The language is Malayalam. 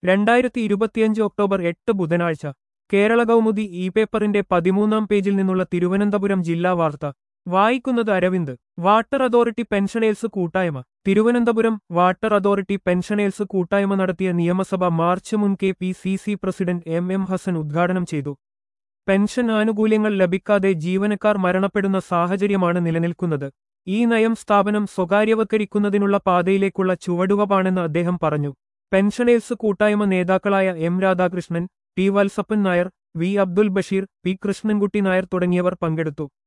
രണ്ടായിരത്തി ഇരുപത്തിയഞ്ച് ഒക്ടോബർ എട്ട് ബുധനാഴ്ച കേരള കൗമുദി ഇ പേപ്പറിന്റെ പതിമൂന്നാം പേജിൽ നിന്നുള്ള തിരുവനന്തപുരം ജില്ലാ വാർത്ത വായിക്കുന്നത് അരവിന്ദ് വാട്ടർ അതോറിറ്റി പെൻഷനേഴ്സ് കൂട്ടായ്മ തിരുവനന്തപുരം വാട്ടർ അതോറിറ്റി പെൻഷനേഴ്സ് കൂട്ടായ്മ നടത്തിയ നിയമസഭ മാർച്ച് മുൻ K P C C president M M Hassan ഉദ്ഘാടനം ചെയ്തു പെൻഷൻ ആനുകൂല്യങ്ങൾ ലഭിക്കാതെ ജീവനക്കാർ മരണപ്പെടുന്ന സാഹചര്യമാണ് നിലനിൽക്കുന്നത് ഈ നയം സ്ഥാപനം സ്വകാര്യവൽക്കരിക്കുന്നതിനുള്ള പാതയിലേക്കുള്ള ചുവടുവപ്പാണെന്ന് അദ്ദേഹം പറഞ്ഞു പെൻഷനേഴ്സ് കൂട്ടായ്മ നേതാക്കളായ M Radhakrishnan T Valsappan Nair V Abdul Basheer P Krishnankutty Nair തുടങ്ങിയവർ പങ്കെടുത്തു